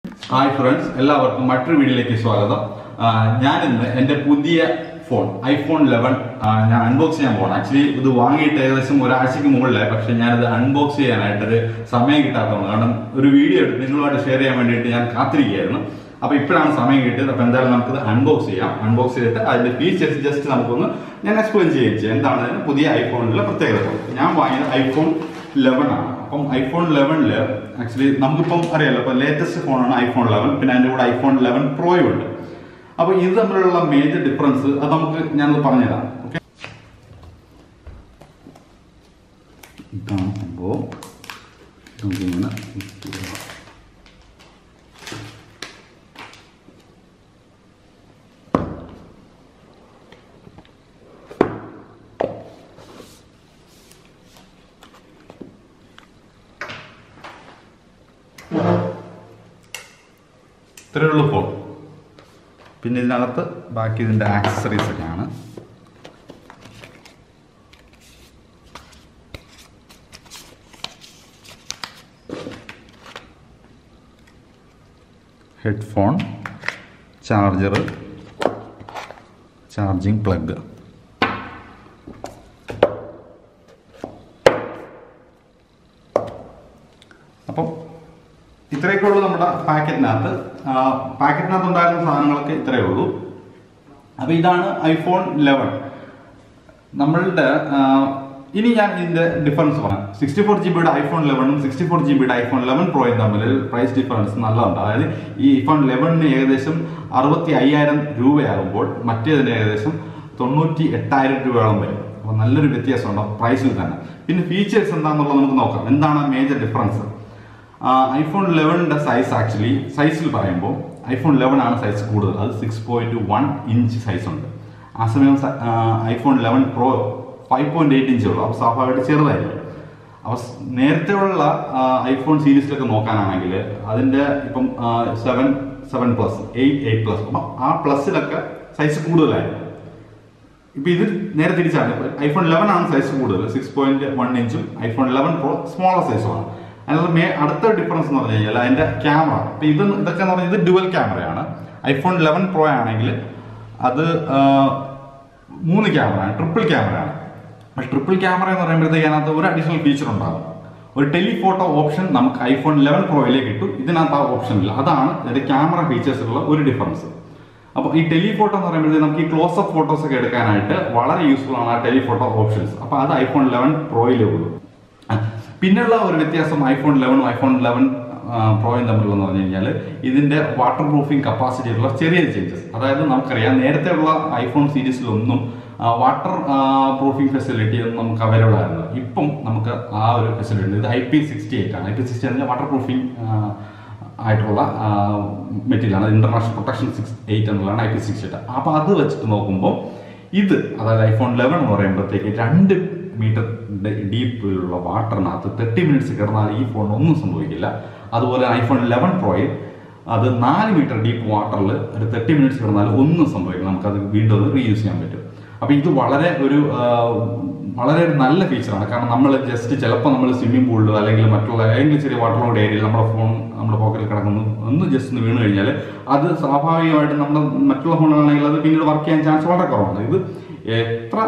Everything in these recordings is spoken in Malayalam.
ഹായ് ഫ്രണ്ട്സ് എല്ലാവർക്കും മറ്റൊരു വീഡിയോയിലേക്ക് സ്വാഗതം ആ, ഞാൻ ഇന്ന് എൻ്റെ പുതിയ ഫോൺ ഐഫോൺ ലെവൻ ഞാൻ അൺബോക്സ് ചെയ്യാൻ പോകണം ആക്ച്വലി ഇത് വാങ്ങിയിട്ട് ഏകദേശം ഒരാഴ്ചക്ക് മുകളിലായി പക്ഷെ ഞാനിത് അൺബോക്സ് ചെയ്യാനായിട്ടൊരു സമയം കിട്ടാത്തതാണ് കാരണം ഒരു വീഡിയോ എടുത്ത് നിങ്ങളുമായിട്ട് ഷെയർ ചെയ്യാൻ വേണ്ടിയിട്ട് ഞാൻ കാത്തിരിക്കുകയായിരുന്നു അപ്പൊ ഇപ്പോഴാണ് സമയം കിട്ടിയത് അപ്പൊ എന്തായാലും നമുക്കിത് അൺബോക്സ് ചെയ്യാം അൺബോക്സ് ചെയ്തിട്ട് അതിന്റെ ഫീച്ചേഴ്സ് ജസ്റ്റ് നമുക്കൊന്ന് ഞാൻ എക്സ്പ്ലെയിൻ ചെയ്യുകയും ചെയ്യാം എന്താണ് ഇതിന് പുതിയ ഐഫോണിലെ പ്രത്യേകത ഞാൻ വാങ്ങിയത് ഐഫോൺ ലെവൻ ആണ് അപ്പം ഐഫോൺ ലെവനില് ആക്ച്വലി നമുക്കിപ്പം അറിയാലോ ഇപ്പൊ ലേറ്റസ്റ്റ് ഫോണാണ് ഐഫോൺ ലെവൻ പിന്നെ അതിന്റെ കൂടെ ഐഫോൺ ലെവൻ പ്രോയും ഉണ്ട് അപ്പൊ ഇത് തമ്മിലുള്ള മേജർ ഡിഫറൻസ് അത് നമുക്ക് ഞാനത് പറഞ്ഞുതരാം ഓക്കെ ഇതാണ് സംഭവം നമുക്കിങ്ങനെ ഇടുക. ഇത്രയേ ഉള്ളൂ ഫോൺ പിന്നെ ഇതിനകത്ത് ബാക്കി ഇതിൻ്റെ ആക്സസറീസ് ഒക്കെയാണ് ഹെഡ്ഫോൺ ചാർജർ ചാർജിങ് പ്ലഗ് അപ്പം ഇത്രയൊക്കെ ഉള്ളൂ നമ്മുടെ പാക്കറ്റിനകത്ത് ആ, പാക്കറ്റിനകത്ത് ഉണ്ടായിരുന്ന സാധനങ്ങളൊക്കെ ഇത്രയേ ഉള്ളൂ അപ്പൊ ഇതാണ് ഐഫോൺ ലെവൻ നമ്മളുടെ ആ, ഇനി ഞാൻ ഇതിന്റെ ഡിഫറൻസ് പറയാം സിക്സ്റ്റി ഫോർ ജി ബിയുടെ ഐഫോൺ ലെവനും സിക്സ്റ്റി ഫോർ ജി ബിയുടെ ഐഫോൺ ലെവൻ പ്രോയും തമ്മിൽ പ്രൈസ് ഡിഫറൻസ് നല്ലതുണ്ട് അതായത് ഈ ഐഫോൺ ലെവനിന് ഏകദേശം അറുപത്തി അയ്യായിരം രൂപയാകുമ്പോൾ മറ്റേതിന് ഏകദേശം തൊണ്ണൂറ്റി എട്ടായിരം രൂപയോളം വരും അപ്പോൾ നല്ലൊരു വ്യത്യാസമുണ്ട് പ്രൈസിൽ തന്നെ പിന്നെ ഫീച്ചേഴ്സ് എന്താണെന്നുള്ളത് നമുക്ക് നോക്കാം എന്താണ് മേജർ ഡിഫറൻസ് ഐഫോൺ ലെവനിന്റെ സൈസ് ആക്ച്വലി സൈസിൽ പറയുമ്പോൾ ഐഫോൺ ലെവൻ ആണ് സൈസ് കൂടുതൽ അത് six point one inch size ഉണ്ട് ആ സമയം iPhone eleven pro five point eight ഇഞ്ചേ ഉള്ളൂ അപ്പോൾ സ്വാഭാവികമായിട്ട് ചെറുതായിരിക്കും അപ്പോൾ നേരത്തെ ഉള്ള ഐഫോൺ സീരീസിലൊക്കെ നോക്കാനാണെങ്കിൽ അതിന്റെ ഇപ്പം seven seven plus eight eight plus അപ്പം ആ പ്ലസിലൊക്കെ സൈസ് കൂടുതലായിരുന്നു ഇപ്പൊ ഇത് നേരെ തിരിച്ചാണ് ഇപ്പൊ ഐഫോൺ ലെവൻ ആണ് സൈസ് കൂടുതൽ സിക്സ് പോയിന്റ് വൺ ഇഞ്ചും ഐഫോൺ ലെവൻ പ്രോ സ്മോളർ സൈസുമാണ് അതിനകത്ത് മേ അടുത്ത ഡിഫറൻസ് എന്ന് പറഞ്ഞു കഴിഞ്ഞാൽ അതിന്റെ ക്യാമറ ഇപ്പൊ ഇത് ഇതൊക്കെ എന്ന് പറഞ്ഞാൽ ഇത് ഡുവൽ ക്യാമറയാണ് ഐഫോൺ ലെവൻ പ്രോ ആണെങ്കിൽ അത് ആ, മൂന്ന് ക്യാമറയാണ് ട്രിപ്പിൾ ക്യാമറയാണ് ട്രിപ്പിൾ ക്യാമറ എന്ന് പറയുമ്പോഴത്തേക്ക് അതിനകത്ത് ഒരു അഡീഷണൽ ഫീച്ചർ ഉണ്ടാകും ഒരു ടെലിഫോട്ടോ ഓപ്ഷൻ നമുക്ക് ഐഫോൺ ലെവൻ പ്രോയിലേക്ക് കിട്ടും ഇതിനകത്ത് ആ ഓപ്ഷൻ ഇല്ല അതാണ് ഇതിന്റെ ക്യാമറ ഫീച്ചേഴ്സിലുള്ള ഒരു ഡിഫറൻസ് അപ്പോൾ ഈ ടെലിഫോട്ടോ എന്ന് പറയുമ്പോഴത്തേക്ക് നമുക്ക് ഈ ക്ലോസ് അപ്പ് ഫോട്ടോസ് ഒക്കെ എടുക്കാനായിട്ട് വളരെ യൂസ്ഫുൾ ആണ് ആ ടെലിഫോട്ടോ ഓപ്ഷൻസ് അപ്പോൾ അത് ഐഫോൺ ലെവൻ പ്രോയിലേ ഉള്ളൂ ആ, പിന്നെയുള്ള ഒരു വ്യത്യാസം ഐഫോൺ ലെവനും ഐഫോൺ ലെവൻ പ്രോയും തമ്മിലുള്ള പറഞ്ഞു കഴിഞ്ഞാൽ ഇതിന്റെ വാട്ടർ പ്രൂഫിംഗ് കപ്പാസിറ്റിയിലുള്ള ചെറിയ ചേഞ്ചസ് അതായത് നമുക്കറിയാം നേരത്തെ ഉള്ള ഐഫോൺ സീരീസിലൊന്നും വാട്ടർ പ്രൂഫിംഗ് ഫെസിലിറ്റി ഒന്നും നമുക്ക് അവൈലബിൾ ആയിരുന്നു ഇപ്പം നമുക്ക് ആ ഒരു ഫെസിലിറ്റി ഉണ്ട് ഇത് ഐ പി സിക്സ്റ്റി എയ്റ്റ് ആണ് I P sixty eight water proofing ആയിട്ടുള്ള മെറ്റീരിയലാണ് ഇന്റർനാഷണൽ പ്രൊട്ടക്ഷൻ സിക്സ് എയ്റ്റ് എന്നുള്ളതാണ് ഐ പി സിക്സ് എയ്റ്റ് അപ്പോൾ അത് വെച്ചിട്ട് നോക്കുമ്പോൾ ഇത് അതായത് ഐഫോൺ ലെവൻ എന്ന് പറയുമ്പോഴത്തേക്ക് രണ്ട് മീറ്റർ ഡീപ്പിലുള്ള വാട്ടറിനകത്ത് തേർട്ടി മിനിറ്റ്സ് കിടന്നാൽ ഈ ഫോൺ ഒന്നും സംഭവിക്കില്ല അതുപോലെ ഐഫോൺ ലെവൻ പ്രോയിൽ അത് നാല് മീറ്റർ ഡീപ്പ് വാട്ടറിൽ ഒരു തേർട്ടി മിനിറ്റ്സ് കിടന്നാൽ ഒന്നും സംഭവിക്കില്ല നമുക്കത് വീണ്ടും അത് റീയൂസ് ചെയ്യാൻ പറ്റും അപ്പോൾ ഇത് വളരെ ഒരു ആ, വളരെ ഒരു നല്ല ഫീച്ചറാണ് കാരണം നമ്മൾ ജസ്റ്റ് ചിലപ്പോൾ നമ്മൾ സ്വിമ്മിംഗ് പൂളിലോ അല്ലെങ്കിൽ മറ്റുള്ള ഏതെങ്കിലും ചെറിയ വാട്ടർ ഏരിയയിൽ നമ്മുടെ ഫോൺ നമ്മുടെ പോക്കറ്റിൽ കിടക്കുന്നു ഒന്ന് ജസ്റ്റ് ഒന്ന് വീണ് കഴിഞ്ഞാൽ അത് സ്വാഭാവികമായിട്ടും നമ്മുടെ മറ്റുള്ള ഫോണുകളാണെങ്കിൽ അത് പിന്നീട് വർക്ക് ചെയ്യാൻ ചാൻസ് വളരെ കുറവാണ് ഇത് എത്ര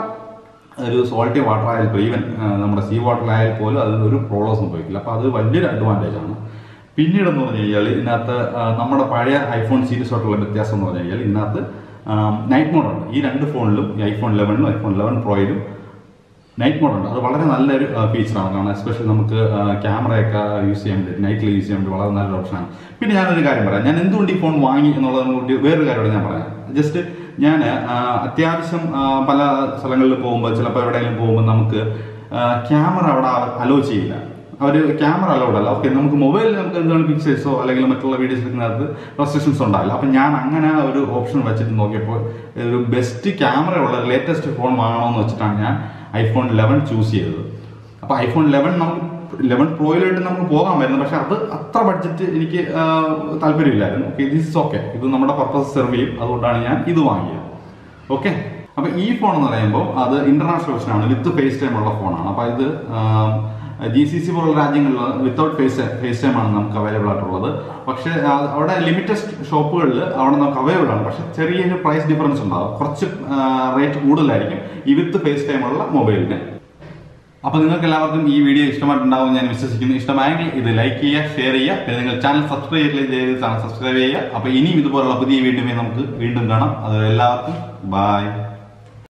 ഒരു സോൾട്ടി വാട്ടർ ആയാലും പോലും ഈവൻ നമ്മുടെ സീ വാട്ടർ ആയാൽ പോലും അത് ഒരു പ്രോബ്ലം സംഭവിക്കില്ല അപ്പോൾ അത് വലിയൊരു അഡ്വാൻറ്റേജ് ആണ് പിന്നീട് എന്ന് പറഞ്ഞു കഴിഞ്ഞാൽ ഇതിനകത്ത് ആ, നമ്മുടെ പഴയ ഐഫോൺ സീരീസുമായിട്ടുള്ള വ്യത്യാസം എന്ന് പറഞ്ഞു കഴിഞ്ഞാൽ ഇതിനകത്ത് നൈറ്റ് മോഡുണ്ട് ഈ രണ്ട് ഫോണിലും ഈ ഐഫോൺ ലെവനിലും ഐഫോൺ ലെവൻ പ്രോയിലും നൈറ്റ് മോഡ് ഉണ്ട് അത് വളരെ നല്ലൊരു ഫീച്ചറാണ് കാരണം എസ്പെഷ്യലി നമുക്ക് ക്യാമറയൊക്കെ യൂസ് ചെയ്യാൻ വേണ്ടി നൈറ്റിൽ യൂസ് ചെയ്യാൻ വേണ്ടി വളരെ നല്ലൊരു ഓപ്ഷനാണ് പിന്നെ ഞാനൊരു കാര്യം പറയാം ഞാൻ എന്തുകൊണ്ട് ഈ ഫോൺ വാങ്ങി എന്നുള്ളതിനെ കൂടി വേറൊരു കാര്യം ഞാൻ പറയാം ജസ്റ്റ് ഞാൻ അത്യാവശ്യം ആ, പല സ്ഥലങ്ങളിൽ പോകുമ്പോൾ ചിലപ്പോൾ എവിടെയെങ്കിലും പോകുമ്പോൾ നമുക്ക് ക്യാമറ അവിടെ അലോ ചെയ്യില്ല അവർ ക്യാമറ അലൗഡ് അല്ല ഓക്കെ നമുക്ക് മൊബൈലിൽ നമുക്ക് എന്താണ് പിക്ചേഴ്സോ അല്ലെങ്കിൽ മറ്റുള്ള വീഡിയോസ് എടുക്കുന്നതിനകത്ത് റെസ്ട്രിക്ഷൻസ് ഉണ്ടാവില്ല അപ്പം ഞാൻ അങ്ങനെ ഒരു ഓപ്ഷൻ വെച്ചിട്ട് നോക്കിയപ്പോൾ ഒരു ബെസ്റ്റ് ക്യാമറ ഉള്ള ലേറ്റസ്റ്റ് ഫോൺ വാങ്ങണമെന്ന് വെച്ചിട്ടാണ് ഞാൻ ഐഫോൺ ലെവൻ ചൂസ് ചെയ്തത് അപ്പോൾ ഐഫോൺ ലെവൻ നമുക്ക് ലെവൻ പ്രോയിലായിട്ട് നമുക്ക് പോകാൻ വരുന്നത് പക്ഷെ അത് അത്ര ബഡ്ജറ്റ് എനിക്ക് ആ, താല്പര്യമില്ലായിരുന്നു ഓക്കെ ദിസ് ഓക്കെ ഇത് നമ്മുടെ പർപ്പസ് സെർവ് ചെയ്യും അതുകൊണ്ടാണ് ഞാൻ ഇത് വാങ്ങിയത് ഓക്കെ അപ്പൊ ഈ ഫോൺ എന്ന് പറയുമ്പോൾ അത് ഇന്റർനാഷണൽ വെർഷൻ ആണ് വിത്ത് ഫേസ് ടൈം ഉള്ള ഫോണാണ് അപ്പൊ ഇത് ജി സി സി പോലുള്ള രാജ്യങ്ങളിൽ വിത്തൗട്ട് ഫേസ് ഫേസ് ടൈം ആണ് നമുക്ക് അവൈലബിൾ ആയിട്ടുള്ളത് പക്ഷേ ആ, അവിടെ ലിമിറ്റഡ് ഷോപ്പുകളിൽ അവിടെ നമുക്ക് അവൈലബിൾ ആണ് പക്ഷെ ചെറിയൊരു പ്രൈസ് ഡിഫറൻസ് ഉണ്ടാവും കുറച്ച് റേറ്റ് കൂടുതലായിരിക്കും ഈ വിത്ത് ഫേസ് ടൈം ഉള്ള മൊബൈലിന് അപ്പൊ നിങ്ങൾക്ക് എല്ലാവർക്കും ഈ വീഡിയോ ഇഷ്ടമായിട്ടുണ്ടാവും ഞാൻ വിശ്വസിക്കുന്നു ഇഷ്ടമായെങ്കിൽ ഇത് ലൈക്ക് ചെയ്യുക ഷെയർ ചെയ്യുക പിന്നെ നിങ്ങൾ ചാനൽ സബ്സ്ക്രൈബ് ചെയ്ത് ചാനൽ സബ്സ്ക്രൈബ് ചെയ്യുക അപ്പൊ ഇനിയും ഇതുപോലുള്ള പുതിയ വീഡിയോ നമുക്ക് വീണ്ടും കാണാം അത് എല്ലാവർക്കും ബൈ